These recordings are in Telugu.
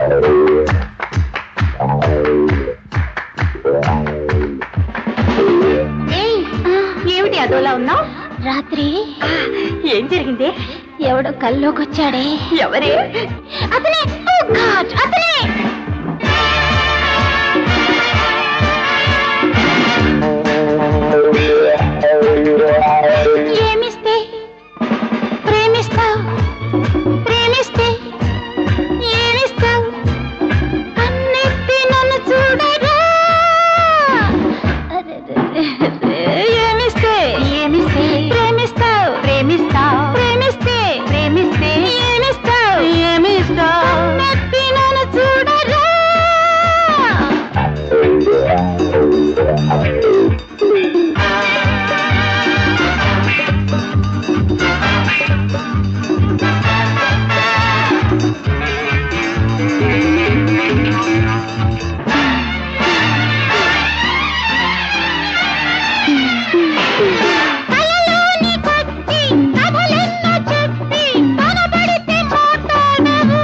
ఏయ్, ఏమిటి అదోలా ఉన్నావు రాత్రి ఏం జరిగింది ఎవడో కల్లోకొచ్చాడే ఎవరే అతనే ఓ గాడ్ అతనే ఏమిస్తే ప్రేమిస్తావు ప్రేమిస్తే ఏమిస్తావు కన్నెత్తి నన్ను చూడరా ఏమిస్తే ఏమిస్తే ప్రేమిస్తావు ప్రేమిస్తావు ప్రేమిస్తే ప్రేమిస్తే ఏమిస్తావు ఏమిస్తావు కన్నెత్తి నన్ను చూడరా కలలోని కొద్ది కథలెన్నో చెప్పి కనబడితే మాట్లాడవు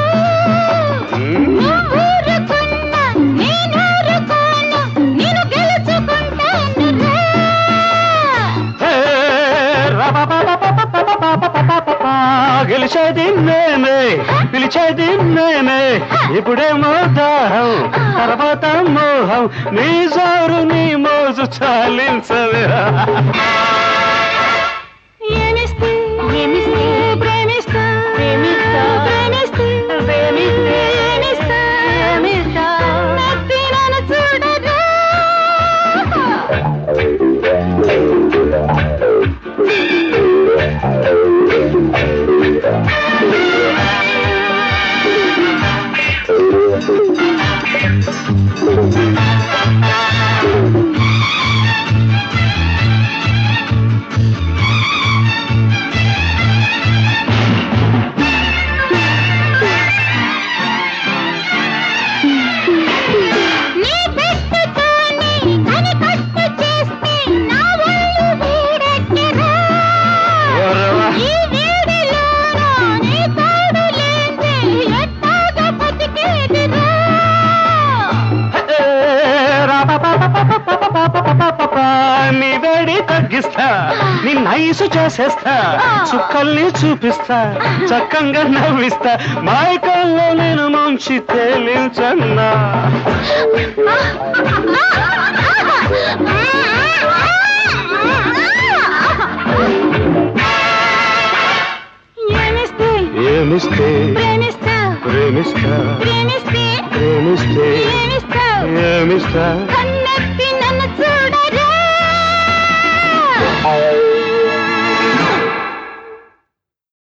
నువ్వూరుకున్నా నేనూరుకోను నేను గెలుచుకుంటాను గెలిచేది నేనే పిలిచేది నేనే ఇప్పుడేమో దాహం తర్వాత మోహం నీ జోరు నీ మోజు చాలించవే ఏమిస్తే ఏమిస్తే ప్రేమిస్తా ప్రేమిస్తా ప్రేమిస్తే ప్రేమిస్తే ఏమిస్తా ఏమిస్తా నవ్వి నన్ను చూడరా నీ పెట్టుతోని కనికట్టు చేస్తే నా ఒళ్ళు వేడెక్కెరా. ఈ వేడిలోన నీ తోడు లేదే ఎట్టాగ బతికేదిరా? నీ వేడి తగ్గిస్తా నీ నైసు చేసేస్తా చుక్కల్ని చూపిస్తా చక్కంగా నవ్విస్తా మాయకల్లో నేను ముంచి తేలించన్నా ఏమిస్తే ఏమిస్తే ప్రేమిస్తా ప్రేమిస్తా ప్రేమిస్తే ప్రేమిస్తే ఏమిస్తావు ఏమిస్తా కన్ను